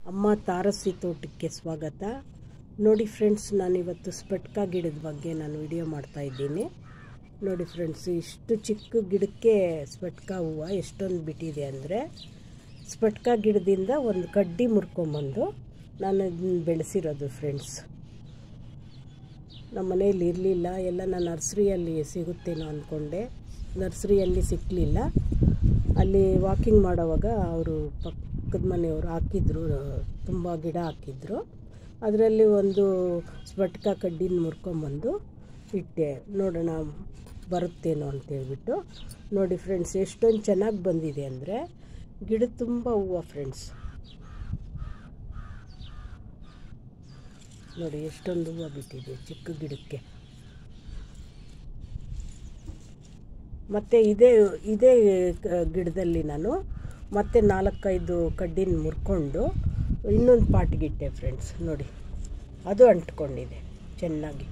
ಅಮ್ಮ ತಾರಸಿ ತೋಟಕ್ಕೆ ಸ್ವಾಗತ ನೋಡಿ ಫ್ರೆಂಡ್ಸ್ ನಾನಿವತ್ತು ಸ್ಪಟ್ಕ ಗಿಡದ ಬಗ್ಗೆ ನಾನು ವಿಡಿಯೋ ಮಾಡ್ತಾ ಇದ್ದೀನಿ ನೋಡಿ ಫ್ರೆಂಡ್ಸ್ ಇಷ್ಟು ಚಿಕ್ಕ ಗಿಡಕ್ಕೆ ಸ್ಪಟ್ಕ ಹೂವು ಎಷ್ಟೊಂದು ಬಿಟ್ಟಿದೆ ಅಂದರೆ ಸ್ಪಟ್ಕ ಗಿಡದಿಂದ ಒಂದು ಕಡ್ಡಿ ಮುರ್ಕೊಂಬಂದು ನಾನು ಅದನ್ನ ಬೆಳೆಸಿರೋದು ಫ್ರೆಂಡ್ಸ್ ನಮ್ಮ ಮನೇಲಿ ಇರಲಿಲ್ಲ ಎಲ್ಲ ನಾನು ನರ್ಸ್ರಿಯಲ್ಲಿ ಸಿಗುತ್ತೇನೋ ಅಂದ್ಕೊಂಡೆ ನರ್ಸ್ರಿಯಲ್ಲಿ ಸಿಕ್ಕಲಿಲ್ಲ ಅಲ್ಲಿ ವಾಕಿಂಗ್ ಮಾಡೋವಾಗ ಅವರು ಪಕ್ಕದ ಮನೆಯವರು ಹಾಕಿದ್ರು ತುಂಬ ಗಿಡ ಹಾಕಿದ್ರು ಅದರಲ್ಲಿ ಒಂದು ಸ್ಪಟ್ಕ ಕಡ್ಡಿನ ಮುರ್ಕೊಂಬಂದು ಇಟ್ಟೆ ನೋಡೋಣ ಬರುತ್ತೇನೋ ಅಂತೇಳ್ಬಿಟ್ಟು ನೋಡಿ ಫ್ರೆಂಡ್ಸ್ ಎಷ್ಟೊಂದು ಚೆನ್ನಾಗಿ ಬಂದಿದೆ ಅಂದರೆ ಗಿಡ ತುಂಬ ಹೂವು ಫ್ರೆಂಡ್ಸ್ ನೋಡಿ ಎಷ್ಟೊಂದು ಹೂವು ಬಿಟ್ಟಿದೆ ಚಿಕ್ಕ ಗಿಡಕ್ಕೆ ಮತ್ತು ಇದೇ ಇದೇ ಕ- ಗಿಡದಲ್ಲಿ ನಾನು ಮತ್ತೆ ನಾಲ್ಕೈದು ಕಡ್ಡಿನ ಮುರ್ಕೊಂಡು ಇನ್ನೊಂದು ಪಾಟ್ಗಿಟ್ಟೆ ಫ್ರೆಂಡ್ಸ್ ನೋಡಿ ಅದು ಅಂಟ್ಕೊಂಡಿದೆ ಚೆನ್ನಾಗಿ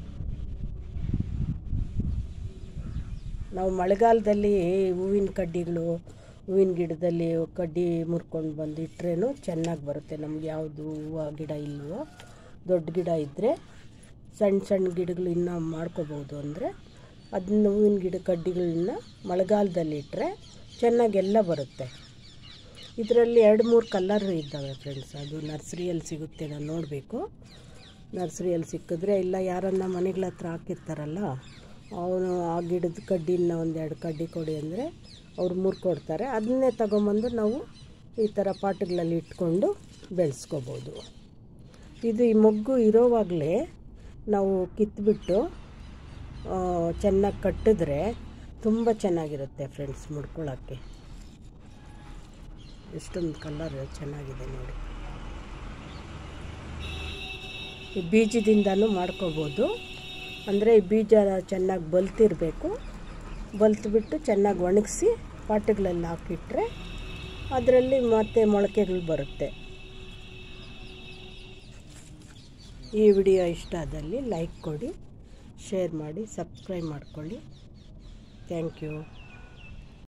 ನಾವು ಮಳೆಗಾಲದಲ್ಲಿ ಹೂವಿನ ಕಡ್ಡಿಗಳು ಹೂವಿನ ಗಿಡದಲ್ಲಿ ಕಡ್ಡಿ ಮುರ್ಕೊಂಡು ಬಂದು ಇಟ್ರೇನು ಚೆನ್ನಾಗಿ ಬರುತ್ತೆ ನಮ್ಗೆ ಯಾವುದು ಹೂವು ಗಿಡ ಇಲ್ವೋ ದೊಡ್ಡ ಗಿಡ ಇದ್ದರೆ ಸಣ್ಣ ಸಣ್ಣ ಗಿಡಗಳು ಇನ್ನೂ ಮಾಡ್ಕೋಬೋದು ಅಂದರೆ ಅದನ್ನ ಹೂವಿನ ಗಿಡ ಕಡ್ಡಿಗಳನ್ನ ಮಳೆಗಾಲದಲ್ಲಿ ಇಟ್ಟರೆ ಚೆನ್ನಾಗೆಲ್ಲ ಬರುತ್ತೆ ಇದರಲ್ಲಿ ಎರಡು ಮೂರು ಕಲರ್ ಇದ್ದಾವೆ ಫ್ರೆಂಡ್ಸ್ ಅದು ನರ್ಸರಿಯಲ್ಲಿ ಸಿಗುತ್ತೆ ನಾನು ನೋಡಬೇಕು ನರ್ಸರಿಯಲ್ಲಿ ಸಿಕ್ಕಿದ್ರೆ ಇಲ್ಲ ಯಾರನ್ನ ಮನೆಗಳ ಹತ್ರ ಹಾಕಿರ್ತಾರಲ್ಲ ಅವನು ಆ ಗಿಡದ ಕಡ್ಡಿನ ಒಂದೆರಡು ಕಡ್ಡಿ ಕೊಡಿ ಅಂದರೆ ಅವ್ರು ಮುರ್ಕೊಡ್ತಾರೆ ಅದನ್ನೇ ತಗೊಂಬಂದು ನಾವು ಈ ಥರ ಪಾಟ್ಗಳಲ್ಲಿ ಇಟ್ಕೊಂಡು ಬೆಳೆಸ್ಕೋಬೋದು ಇದು ಈ ಮೊಗ್ಗು ಇರೋವಾಗಲೇ ನಾವು ಕಿತ್ಬಿಟ್ಟು ಚೆನ್ನಾಗಿ ಕಟ್ಟಿದ್ರೆ ತುಂಬ ಚೆನ್ನಾಗಿರುತ್ತೆ ಫ್ರೆಂಡ್ಸ್ ಮುಡ್ಕೊಳ್ಳೋಕ್ಕೆ ಎಷ್ಟೊಂದು ಕಲರ್ ಚೆನ್ನಾಗಿದೆ ನೋಡಿ ಈ ಬೀಜದಿಂದನೂ ಮಾಡ್ಕೋಬೋದು ಅಂದರೆ ಈ ಬೀಜ ಚೆನ್ನಾಗಿ ಬಲ್ತಿರಬೇಕು ಬಲ್ತ್ಬಿಟ್ಟು ಚೆನ್ನಾಗಿ ಒಣಗಿಸಿ ಪಾಟ್ಗಳಲ್ಲಿ ಹಾಕಿಟ್ರೆ ಅದರಲ್ಲಿ ಮತ್ತೆ ಮೊಳಕೆಗಳು ಬರುತ್ತೆ ಈ ವಿಡಿಯೋ ಇಷ್ಟ ಆದಲ್ಲಿ ಲೈಕ್ ಕೊಡಿ ಶೇರ್ ಮಾಡಿ ಸಬ್ಸ್ಕ್ರೈಬ್ ಮಾಡ್ಕೊಳ್ಳಿ ಥ್ಯಾಂಕ್ ಯು